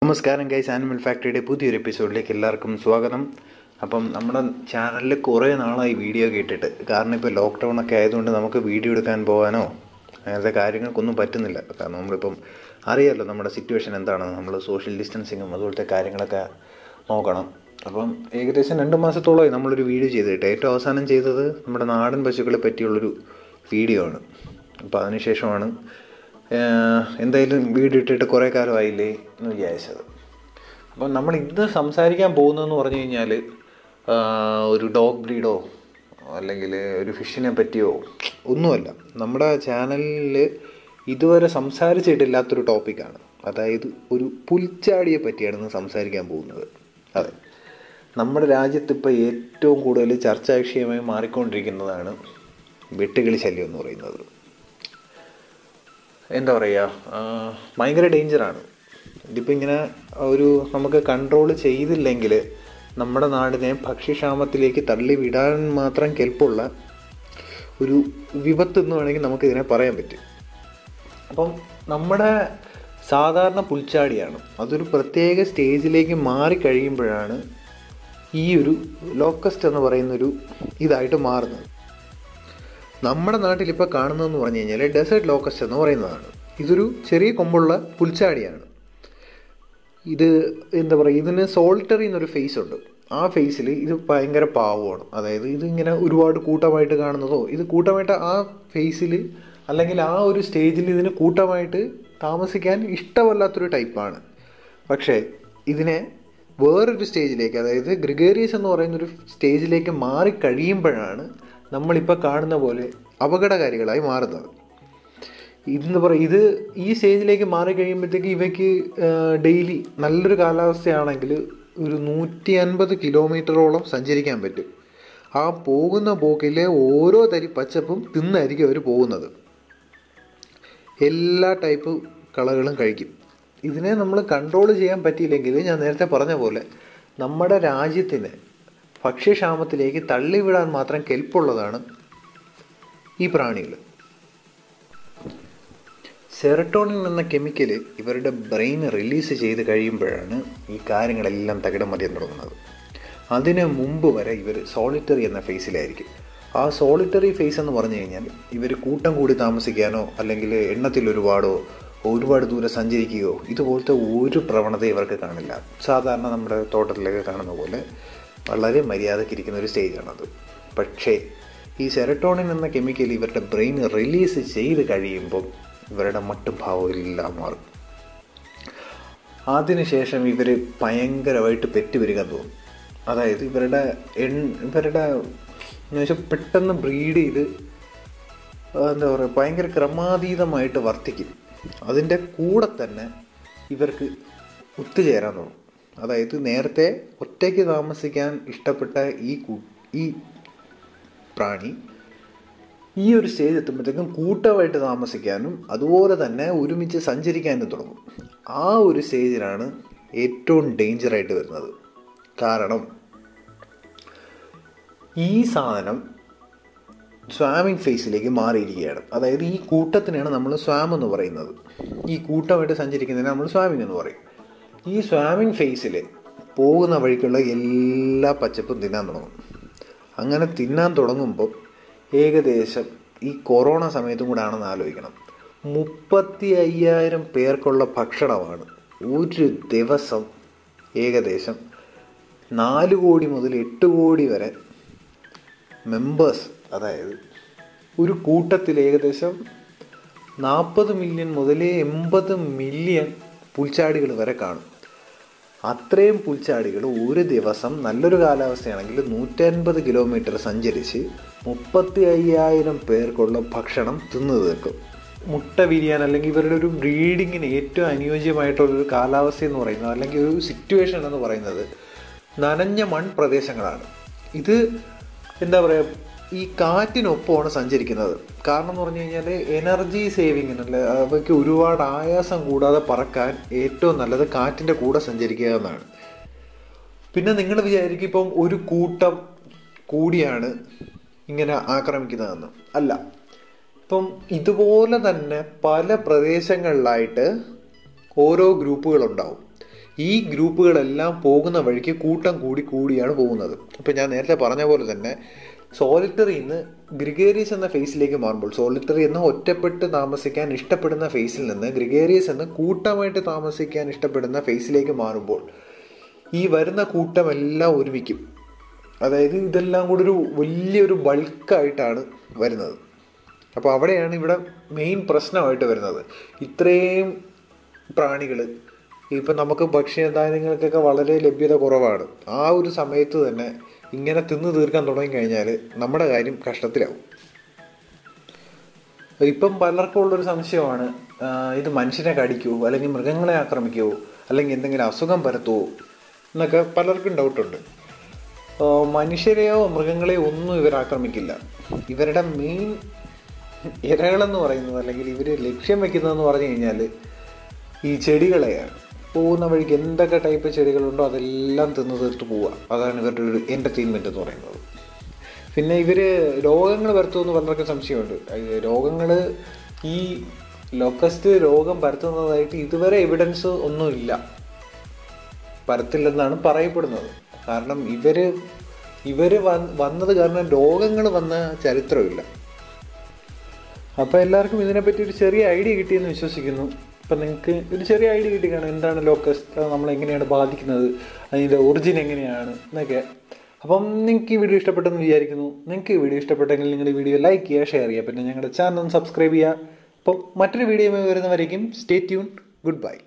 നമസ്കാരം guys animal ഫാക്ടറിയുടെ പുതിയൊരു എപ്പിസോഡിലേക്ക് എല്ലാവർക്കും സ്വാഗതം അപ്പം നമ്മുടെ ചാനലിൽ കുറേ നാളായി വീഡിയോ കേട്ടിട്ട് കാരണം ഇപ്പോൾ ലോക്ക്ഡൗൺ ഒക്കെ ആയതുകൊണ്ട് നമുക്ക് വീഡിയോ എടുക്കാൻ പോകാനോ അങ്ങനത്തെ കാര്യങ്ങൾക്കൊന്നും പറ്റുന്നില്ല കാരണം നമ്മളിപ്പം അറിയാമല്ലോ നമ്മുടെ സിറ്റുവേഷൻ എന്താണ് നമ്മൾ സോഷ്യൽ ഡിസ്റ്റൻസിങ്ങും അതുപോലത്തെ കാര്യങ്ങളൊക്കെ നോക്കണം അപ്പം ഏകദേശം രണ്ട് മാസത്തോളമായി നമ്മളൊരു വീഡിയോ ചെയ്തിട്ട് ഏറ്റവും അവസാനം ചെയ്തത് നമ്മുടെ നാടൻ പശുക്കളെ പറ്റിയുള്ളൊരു വീഡിയോ ആണ് അപ്പോൾ അതിനുശേഷമാണ് ഏഹ്, എന്തായാലും വീഡിയോ ഇട്ടിട്ട് കുറേ കാലമായില്ലേ എന്ന് വിചാരിച്ചത് അപ്പം നമ്മൾ ഇന്ന് സംസാരിക്കാൻ പോകുന്നതെന്ന് പറഞ്ഞു കഴിഞ്ഞാൽ ഒരു ഡോഗ് ബ്രീഡോ അല്ലെങ്കിൽ ഒരു ഫിഷിനെ പറ്റിയോ ഒന്നുമല്ല നമ്മുടെ ചാനലിൽ ഇതുവരെ സംസാരിച്ചിട്ടില്ലാത്തൊരു ടോപ്പിക്കാണ് അതായത് ഒരു പുൽച്ചാടിയെ പറ്റിയാണ് ഇന്ന് സംസാരിക്കാൻ പോകുന്നത് അതെ നമ്മുടെ രാജ്യത്ത് ഇപ്പോൾ ഏറ്റവും കൂടുതൽ ചർച്ചാ വിഷയമായി മാറിക്കൊണ്ടിരിക്കുന്നതാണ് വെട്ടുകിളി ശല്യം എന്ന് പറയുന്നത് എന്താ പറയുക ഭയങ്കര ഡേഞ്ചറാണ് ഇതിപ്പോൾ ഇങ്ങനെ ഒരു നമുക്ക് കൺട്രോൾ ചെയ്തില്ലെങ്കിൽ നമ്മുടെ നാടിനെ ഭക്ഷ്യക്ഷാമത്തിലേക്ക് തള്ളി വിടാൻ മാത്രം കെൽപ്പുള്ള ഒരു വിപത്ത് എന്ന് വേണമെങ്കിൽ നമുക്കിതിനെ പറയാൻ പറ്റും അപ്പം നമ്മുടെ സാധാരണ പുൽച്ചാടിയാണ് അതൊരു പ്രത്യേക സ്റ്റേജിലേക്ക് മാറിക്കഴിയുമ്പോഴാണ് ഈ ഒരു ലോക്കസ്റ്റ് എന്ന് പറയുന്നൊരു ഇതായിട്ട് മാറുന്നത് നമ്മുടെ നാട്ടിൽ ഇപ്പോൾ കാണുന്നതെന്ന് പറഞ്ഞു കഴിഞ്ഞാൽ ഡെസേർട്ട് ലോക്കസ്റ്റ് എന്ന് പറയുന്നതാണ് ഇതൊരു ചെറിയ കൊമ്പുള്ള പുൽച്ചാടിയാണ് ഇത് എന്താ പറയുക ഇതിന് സോൾട്ടറി എന്നൊരു ഫേസ് ഉണ്ട് ആ ഫേസിൽ ഇത് ഭയങ്കര പാവമാണ് അതായത് ഇതിങ്ങനെ ഒരുപാട് കൂട്ടമായിട്ട് കാണുന്നതോ ഇത് കൂട്ടമായിട്ട് ആ ഫേസിൽ അല്ലെങ്കിൽ ആ ഒരു സ്റ്റേജിൽ ഇതിന് കൂട്ടമായിട്ട് താമസിക്കാൻ ഇഷ്ടമല്ലാത്തൊരു ടൈപ്പാണ് പക്ഷേ ഇതിനെ വേറൊരു സ്റ്റേജിലേക്ക് അതായത് ഗ്രിഗേറിയസ് എന്ന് പറയുന്ന ഒരു സ്റ്റേജിലേക്ക് മാറി കഴിയുമ്പോഴാണ് നമ്മളിപ്പോൾ കാണുന്ന പോലെ അപകടകാരികളായി മാറുന്നത് ഇതെന്ന് പറയും ഇത് ഈ സ്റ്റേജിലേക്ക് മാറി കഴിയുമ്പോഴത്തേക്ക് ഇവയ്ക്ക് ഡെയിലി നല്ലൊരു കാലാവസ്ഥയാണെങ്കിൽ ഒരു നൂറ്റി അൻപത് കിലോമീറ്ററോളം സഞ്ചരിക്കാൻ പറ്റും ആ പോകുന്ന പോക്കിലെ ഓരോ തരി പച്ചപ്പും തിന്നായിരിക്കും അവർ പോകുന്നത് എല്ലാ ടൈപ്പ് കളകളും കഴിക്കും ഇതിനെ നമ്മൾ കൺട്രോൾ ചെയ്യാൻ പറ്റിയില്ലെങ്കിൽ ഞാൻ നേരത്തെ പറഞ്ഞ പോലെ നമ്മുടെ രാജ്യത്തിന് ഭക്ഷ്യക്ഷാമത്തിലേക്ക് തള്ളിവിടാൻ മാത്രം കെൽപ്പുള്ളതാണ് ഈ പ്രാണികൾ സെറട്ടോണിൻ എന്ന കെമിക്കൽ ഇവരുടെ ബ്രെയിൻ റിലീസ് ചെയ്ത് കഴിയുമ്പോഴാണ് ഈ കാര്യങ്ങളെല്ലാം തകിടം മറിയാൻ തുടങ്ങുന്നത് അതിന് മുമ്പ് വരെ ഇവർ സോളിറ്ററി എന്ന ഫേസിലായിരിക്കും ആ സോളിറ്ററി ഫേസ് എന്ന് പറഞ്ഞു കഴിഞ്ഞാൽ ഇവർ കൂട്ടം കൂടി താമസിക്കാനോ അല്ലെങ്കിൽ എണ്ണത്തിൽ ഒരുപാടോ ഒരുപാട് ദൂരെ സഞ്ചരിക്കുകയോ ഇതുപോലത്തെ ഒരു പ്രവണത ഇവർക്ക് കാണില്ല സാധാരണ നമ്മുടെ തോട്ടത്തിലൊക്കെ കാണുന്ന പോലെ വളരെ മര്യാദക്കിരിക്കുന്ന ഒരു സ്റ്റേജാണത് പക്ഷേ ഈ സെറട്ടോണിൻ എന്ന കെമിക്കൽ ഇവരുടെ ബ്രെയിൻ റിലീസ് ചെയ്ത് കഴിയുമ്പം ഇവരുടെ മട്ടും ഭാവം എല്ലാം മാറും അതിനുശേഷം ഇവർ ഭയങ്കരമായിട്ട് പെറ്റുവരിക തോന്നും അതായത് ഇവരുടെ എൺ ഇവരുടെ എന്ന് വെച്ചാൽ പെട്ടെന്ന് ബ്രീഡ് ചെയ്ത് എന്താ പറയുക ഭയങ്കര ക്രമാതീതമായിട്ട് വർദ്ധിക്കും അതിൻ്റെ കൂടെ തന്നെ ഇവർക്ക് ഒത്തുചേരാൻ തുടങ്ങും അതായത് നേരത്തെ ഒറ്റയ്ക്ക് താമസിക്കാൻ ഇഷ്ടപ്പെട്ട ഈ കു- ഈ പ്രാണി ഈ ഒരു സ്റ്റേജ് എത്തുമ്പോഴത്തേക്കും കൂട്ടമായിട്ട് താമസിക്കാനും അതുപോലെ തന്നെ ഒരുമിച്ച് സഞ്ചരിക്കാനും തുടങ്ങും ആ ഒരു സ്റ്റേജിലാണ് ഏറ്റവും ഡേഞ്ചറായിട്ട് വരുന്നത് കാരണം ഈ സാധനം സ്വാമിങ് ഫേസിലേക്ക് മാറിയിരിക്കുകയാണ് അതായത് ഈ കൂട്ടത്തിനാണ് നമ്മൾ സ്വാം എന്ന് പറയുന്നത് ഈ കൂട്ടമായിട്ട് സഞ്ചരിക്കുന്നതിന് നമ്മൾ സ്വാമിങ് എന്ന് പറയും ഈ സ്വാമിങ് ഫേസിൽ പോകുന്ന വഴിക്കുള്ള എല്ലാ പച്ചപ്പും തിന്നാൻ തുടങ്ങും അങ്ങനെ തിന്നാൻ തുടങ്ങുമ്പോൾ ഏകദേശം ഈ കൊറോണ സമയത്തും കൂടെ ആണെന്ന് ആലോചിക്കണം മുപ്പത്തി അയ്യായിരം പേർക്കുള്ള ഭക്ഷണമാണ് ഒരു ദിവസം ഏകദേശം നാല് കോടി മുതൽ എട്ട് കോടി വരെ മെമ്പേഴ്സ് അതായത് ഒരു കൂട്ടത്തിൽ ഏകദേശം നാൽപ്പത് മില്യൺ മുതൽ എൺപത് മില്യൺ പുൽച്ചാടികൾ വരെ കാണും അത്രയും പുൽച്ചാടികൾ ഒരു ദിവസം നല്ലൊരു കാലാവസ്ഥയാണെങ്കിൽ നൂറ്റൻപത് കിലോമീറ്റർ സഞ്ചരിച്ച് മുപ്പത്തി അയ്യായിരം പേർക്കുള്ള ഭക്ഷണം തിന്നു തീർക്കും മുട്ട വിരിയാൻ അല്ലെങ്കിൽ ഇവരുടെ ഒരു ബ്രീഡിങ്ങിന് ഏറ്റവും അനുയോജ്യമായിട്ടുള്ളൊരു കാലാവസ്ഥ എന്ന് പറയുന്നത് അല്ലെങ്കിൽ ഒരു സിറ്റുവേഷൻ എന്ന് പറയുന്നത് നനഞ്ഞ മൺപ്രദേശങ്ങളാണ് ഇത് എന്താ പറയുക ഈ കാറ്റിനൊപ്പമാണ് സഞ്ചരിക്കുന്നത് കാരണം എന്ന് പറഞ്ഞു കഴിഞ്ഞാൽ എനർജി സേവിങ്ങിനല്ല അവയ്ക്ക് ഒരുപാട് ആയാസം കൂടാതെ പറക്കാൻ ഏറ്റവും നല്ലത് കാറ്റിൻ്റെ കൂടെ സഞ്ചരിക്കുക എന്നാണ് പിന്നെ നിങ്ങൾ വിചാരിക്കും ഇപ്പം ഒരു കൂട്ടം കൂടിയാണ് ഇങ്ങനെ ആക്രമിക്കുന്നതെന്ന് അല്ല ഇപ്പം ഇതുപോലെ തന്നെ പല പ്രദേശങ്ങളിലായിട്ട് ഓരോ ഗ്രൂപ്പുകളുണ്ടാവും ഈ ഗ്രൂപ്പുകളെല്ലാം പോകുന്ന വഴിക്ക് കൂട്ടം കൂടി കൂടിയാണ് പോകുന്നത് ഇപ്പം ഞാൻ നേരത്തെ പറഞ്ഞ പോലെ തന്നെ സോളിറ്ററി നിന്ന് ഗ്രിഗേറിയസ് എന്ന ഫേസിലേക്ക് മാറുമ്പോൾ സോളിറ്ററി എന്ന് ഒറ്റപ്പെട്ട് താമസിക്കാൻ ഇഷ്ടപ്പെടുന്ന ഫേസിൽ നിന്ന് ഗ്രിഗേറിയസ് എന്ന് കൂട്ടമായിട്ട് താമസിക്കാൻ ഇഷ്ടപ്പെടുന്ന ഫേസിലേക്ക് മാറുമ്പോൾ ഈ വരുന്ന കൂട്ടമെല്ലാം ഒരുമിക്കും അതായത് ഇതെല്ലാം കൂടി ഒരു വലിയൊരു ബൾക്കായിട്ടാണ് വരുന്നത് അപ്പോൾ അവിടെയാണ് ഇവിടെ മെയിൻ പ്രശ്നമായിട്ട് വരുന്നത് ഇത്രയും പ്രാണികൾ ഇപ്പം നമുക്ക് ഭക്ഷ്യധാന്യങ്ങൾക്കൊക്കെ വളരെ ലഭ്യത കുറവാണ് ആ ഒരു സമയത്ത് തന്നെ ഇങ്ങനെ തിന്നു തീർക്കാൻ തുടങ്ങി കഴിഞ്ഞാൽ നമ്മുടെ കാര്യം കഷ്ടത്തിലാവും ഇപ്പം പലർക്കും ഉള്ളൊരു സംശയമാണ് ആ, ഇത് മനുഷ്യനെ കടിക്കുമോ അല്ലെങ്കിൽ മൃഗങ്ങളെ ആക്രമിക്കുമോ അല്ലെങ്കിൽ എന്തെങ്കിലും അസുഖം പരത്തുമോ എന്നൊക്കെ പലർക്കും ഡൗട്ടുണ്ട് ആ, മനുഷ്യരെയോ മൃഗങ്ങളെയോ ഒന്നും ഇവർ ആക്രമിക്കില്ല ഇവരുടെ മെയിൻ ഇരകളെന്ന് പറയുന്നത് അല്ലെങ്കിൽ ഇവർ ലക്ഷ്യം വെക്കുന്നതെന്ന് പറഞ്ഞു കഴിഞ്ഞാൽ ഈ ചെടികളെയാണ് പോകുന്ന വഴിക്ക് എന്തൊക്കെ ടൈപ്പ് ചെടികളുണ്ടോ അതെല്ലാം തിന്നു തീർത്ത് പോവുക അതാണ് ഇവരുടെ ഒരു എൻ്റർടൈൻമെൻറ്റ് എന്ന് പറയുന്നത് പിന്നെ ഇവർ രോഗങ്ങൾ പരത്തുമെന്ന് പലർക്കും സംശയമുണ്ട് രോഗങ്ങൾ ഈ ലോക്കസ്റ്റ് രോഗം പരത്തുന്നതായിട്ട് ഇതുവരെ എവിഡൻസ് ഒന്നുമില്ല പരത്തില്ലെന്നാണ് പറയപ്പെടുന്നത് കാരണം ഇവര് ഇവര് വന്ന് വന്നത് കാരണം രോഗങ്ങൾ വന്ന ചരിത്രമില്ല അപ്പോൾ എല്ലാവർക്കും ഇതിനെപ്പറ്റി ഒരു ചെറിയ ഐഡിയ കിട്ടിയെന്ന് വിശ്വസിക്കുന്നു ഇപ്പം നിങ്ങൾക്ക് ഒരു ചെറിയ ഐഡിയ കിട്ടി കാണും എന്താണ് ലോക്കസ്റ്റ് നമ്മൾ എങ്ങനെയാണ് ബാധിക്കുന്നത് അതിൻ്റെ ഒറിജിൻ എങ്ങനെയാണ് എന്നൊക്കെ അപ്പം നിങ്ങൾക്ക് ഈ വീഡിയോ ഇഷ്ടപ്പെട്ടെന്ന് വിചാരിക്കുന്നു നിങ്ങൾക്ക് ഈ വീഡിയോ ഇഷ്ടപ്പെട്ടെങ്കിൽ നിങ്ങൾ ഈ വീഡിയോ ലൈക്ക് ചെയ്യുക ഷെയർ ചെയ്യുക പിന്നെ ഞങ്ങളുടെ ചാനൽ ഒന്ന് സബ്സ്ക്രൈബ് ചെയ്യുക അപ്പോൾ മറ്റൊരു വീഡിയോ വരുന്നവരേക്കും സ്റ്റേ ട്യൂൺ ഗുഡ് ബൈ